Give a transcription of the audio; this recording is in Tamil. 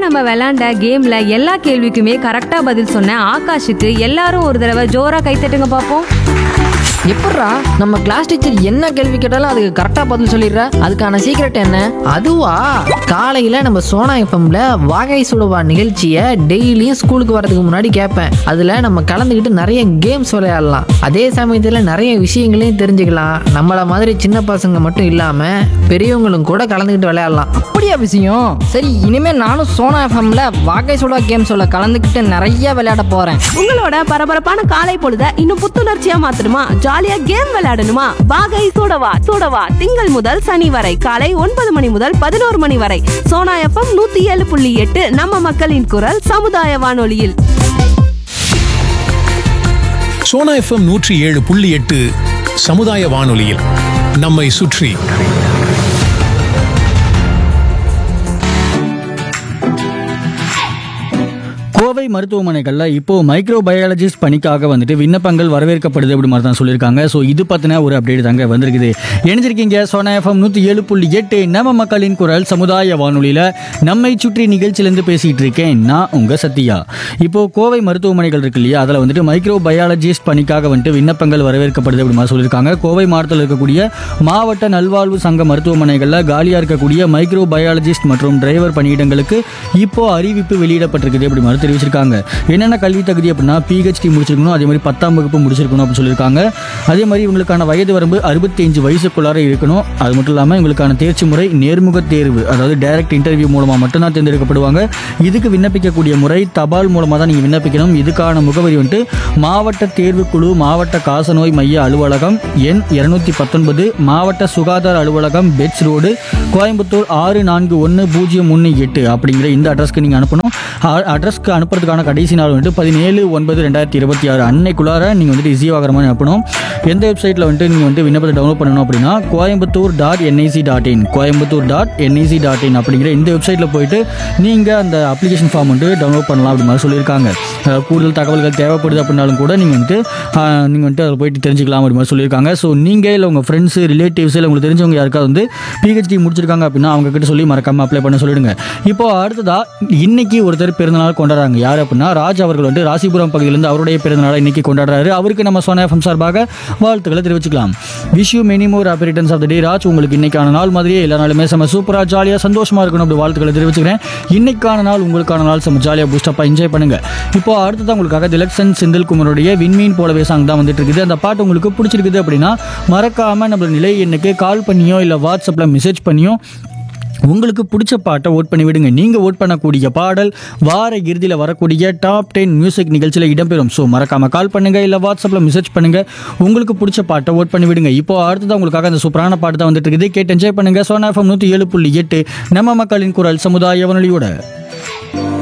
நம்ம விளையாண்ட கேம்ல எல்லா கேள்விக்குமே கரெக்டா பதில் சொன்ன ஆகாஷுக்கு எல்லாரும் ஒரு தடவை ஜோரா கைத்தட்டுங்க பார்ப்போம் எப்பட்றா நம்ம கிளாஸ் டீச்சர் என்ன கேள்வி கேட்டாலும் அதுக்கு கரெக்டாக பதில் சொல்லிடுறா அதுக்கான சீக்ரெட் என்ன அதுவா காலையில் நம்ம சோனா எஃப்எம்ல வாகை சுடுவா நிகழ்ச்சியை டெய்லியும் ஸ்கூலுக்கு வரதுக்கு முன்னாடி கேட்பேன் அதில் நம்ம கலந்துக்கிட்டு நிறைய கேம்ஸ் விளையாடலாம் அதே சமயத்தில் நிறைய விஷயங்களையும் தெரிஞ்சுக்கலாம் நம்மளை மாதிரி சின்ன பசங்க மட்டும் இல்லாமல் பெரியவங்களும் கூட கலந்துக்கிட்டு விளையாடலாம் அப்படியா விஷயம் சரி இனிமே நானும் சோனா எஃப்எம்ல வாகை சுடா கேம் சொல்ல கலந்துக்கிட்டு நிறைய விளையாட போறேன் உங்களோட பரபரப்பான காலை பொழுத இன்னும் புத்துணர்ச்சியா மாத்தணுமா ஜாலியா கேம் விளையாடணுமா வாகை சூடவா சூடவா திங்கள் முதல் சனி வரை காலை ஒன்பது மணி முதல் பதினோரு மணி வரை சோனா எஃப்எம் நூத்தி ஏழு புள்ளி எட்டு நம்ம மக்களின் குரல் சமுதாய வானொலியில் சோனா எஃப்எம் நூற்றி ஏழு புள்ளி எட்டு சமுதாய வானொலியில் நம்மை சுற்றி கோவை மருத்துவமனைகளில் இப்போ மைக்ரோ பயாலஜிஸ்ட் பணிக்காக வந்துட்டு விண்ணப்பங்கள் வரவேற்கப்படுது அப்படி மாதிரி தான் சொல்லியிருக்காங்க ஸோ இது பற்றின ஒரு அப்டேட் தாங்க வந்திருக்குது இணைஞ்சிருக்கீங்க சோனா எஃப்எம் நூற்றி ஏழு புள்ளி எட்டு நம்ம மக்களின் குரல் சமுதாய வானொலியில் நம்மை சுற்றி நிகழ்ச்சியிலேருந்து பேசிகிட்டு இருக்கேன் நான் உங்கள் சத்யா இப்போ கோவை மருத்துவமனைகள் இருக்கு இல்லையா அதில் வந்துட்டு மைக்ரோ பயாலஜிஸ்ட் பணிக்காக வந்துட்டு விண்ணப்பங்கள் வரவேற்கப்படுது அப்படி மாதிரி சொல்லியிருக்காங்க கோவை மாவட்டத்தில் இருக்கக்கூடிய மாவட்ட நல்வாழ்வு சங்க மருத்துவமனைகளில் காலியாக இருக்கக்கூடிய மைக்ரோ பயாலஜிஸ்ட் மற்றும் டிரைவர் பணியிடங்களுக்கு இப்போ அறிவிப்பு வெளியிடப்பட்டிருக்குது அப்படி மாதிரி தெரிவிச்சிருக்காங்க என்னென்ன கல்வி தகுதி அப்படின்னா பிஹெச்டி முடிச்சிருக்கணும் அதே மாதிரி பத்தாம் வகுப்பு முடிச்சிருக்கணும் அப்படின்னு சொல்லியிருக்காங்க அதே மாதிரி இவங்களுக்கான வயது வரம்பு அறுபத்தஞ்சு வயசுக்குள்ளார இருக்கணும் அது மட்டும் இல்லாமல் இவங்களுக்கான தேர்ச்சி முறை நேர்முக தேர்வு அதாவது டைரக்ட் இன்டர்வியூ மூலமாக மட்டும்தான் தேர்ந்தெடுக்கப்படுவாங்க இதுக்கு விண்ணப்பிக்கக்கூடிய முறை தபால் மூலமாக தான் நீங்கள் விண்ணப்பிக்கணும் இதுக்கான முகவரி வந்துட்டு மாவட்ட தேர்வுக்குழு மாவட்ட காசநோய் மைய அலுவலகம் எண் இருநூத்தி பத்தொன்பது மாவட்ட சுகாதார அலுவலகம் பெட்ஸ் ரோடு கோயம்புத்தூர் ஆறு நான்கு ஒன்று பூஜ்ஜியம் ஒன்று எட்டு அப்படிங்கிற இந்த அட்ரஸ்க்கு நீங்கள் அனுப்பணும் அ- அட்ரஸ்க்கு அனுப்புறதுக்கான கடைசி நாள் வந்துட்டு பதினேழு ஒன்பது ரெண்டாயிரத்தி இருபத்தி ஆறு அன்னைக்குள்ளார நீங்கள் வந்துட்டு ரிசீவ் ஆகிற மாதிரி அனுப்பணும் எந்த வெப்சைட்டில் வந்துட்டு நீங்கள் வந்து விண்ணப்பத்தை டவுன்லோட் பண்ணணும் அப்படின்னா Coimbatore dot NIC dot in Coimbatore dot NIC dot in அப்படிங்கிற இந்த வெப்சைட்டில் போயிட்டு நீங்கள் அந்த அப்ளிகேஷன் ஃபார்ம் வந்து டவுன்லோட் பண்ணலாம் அப்படி மாதிரி சொல்லியிருக்காங்க அஹ் கூடுதல் தகவல்கள் தேவைப்படுது அப்படின்னாலும் கூட நீங்கள் வந்துட்டு நீங்கள் வந்துட்டு அதில் போயிட்டு தெரிஞ்சுக்கலாம் அப்படி மாதிரி சொல்லியிருக்காங்க ஸோ நீங்கள் இல்லை உங்கள் ஃப்ரெண்ட்ஸு ரிலேட்டிவ்ஸ் இல்லை உங்களுக்கு தெரிஞ்சவங்க யாருக்காவது வந்து பிஹெச்டி முடிச்சிருக்காங்க அப்படின்னா அவங்க கிட்ட சொல்லி மறக்காம அப்ளை பண்ண சொல்லிடுங்க இப்போ அடுத்ததா இன்னைக்கு ஒருத்தர் பிறந்தநாள் கொண்டாடுறாங்க யார் அப்படின்னா ராஜ் அவர்கள் வந்து ராசிபுரம் பகுதியிலேருந்து அவருடைய பிறந்தநாளை இன்னைக்கு கொண்டாடுறாரு அவருக்கு நம்ம சோனா எஃப்எம் சார்பாக வாழ்த்துக்களை தெரிவிச்சுக்கலாம் wish you many more happy returns of the day Raj உங்களுக்கு இன்னைக்கான நாள் மாதிரியே எல்லா நாளுமே செம்ம சூப்பராக ஜாலியாக சந்தோஷமா இருக்கணும் அப்படி வாழ்த்துக்களை தெரிவிச்சுக்கிறேன் இன்னைக்கான நாள் உங்களுக்கான நாள் செம்ம ஜாலியாக பூஸ்டப்பாக என்ஜாய் பண்ணுங்க இப்போ அடுத்ததான் உங்களுக்காக திலக்ஷன் செந்தில் குமருடைய விண்மீன் போலவே சாங் தான் வந்துட்டு இருக்குது அந்த பாட்டு உங்களுக்கு பிடிச்சிருக்குது அப்படின்னா மறக்காம நம்ம நிலை எண்ணுக்கு கால் பண்ணியோ இல்லை வாட்ஸ்அப்பில் மெசேஜ் பண்ணியோ உங்களுக்கு பிடிச்ச பாட்டை ஓட் பண்ணி விடுங்க நீங்கள் ஓட் பண்ணக்கூடிய பாடல் வார இறுதியில் வரக்கூடிய டாப் டென் மியூசிக் நிகழ்ச்சியில் இடம்பெறும் ஸோ மறக்காம கால் பண்ணுங்க இல்லை வாட்ஸ்அப்பில் மெசேஜ் பண்ணுங்க உங்களுக்கு பிடிச்ச பாட்டை ஓட் பண்ணி விடுங்க இப்போ அடுத்ததான் உங்களுக்காக அந்த சூப்பரான பாட்டு தான் வந்துட்டு இருக்குது கேட்டு என்ஜாய் பண்ணுங்க சோனா எஃப்எம் நூற்றி ஏழு புள்ளி எட்டு நம்ம மக்களின் குரல் சமுதாய வானொலியோட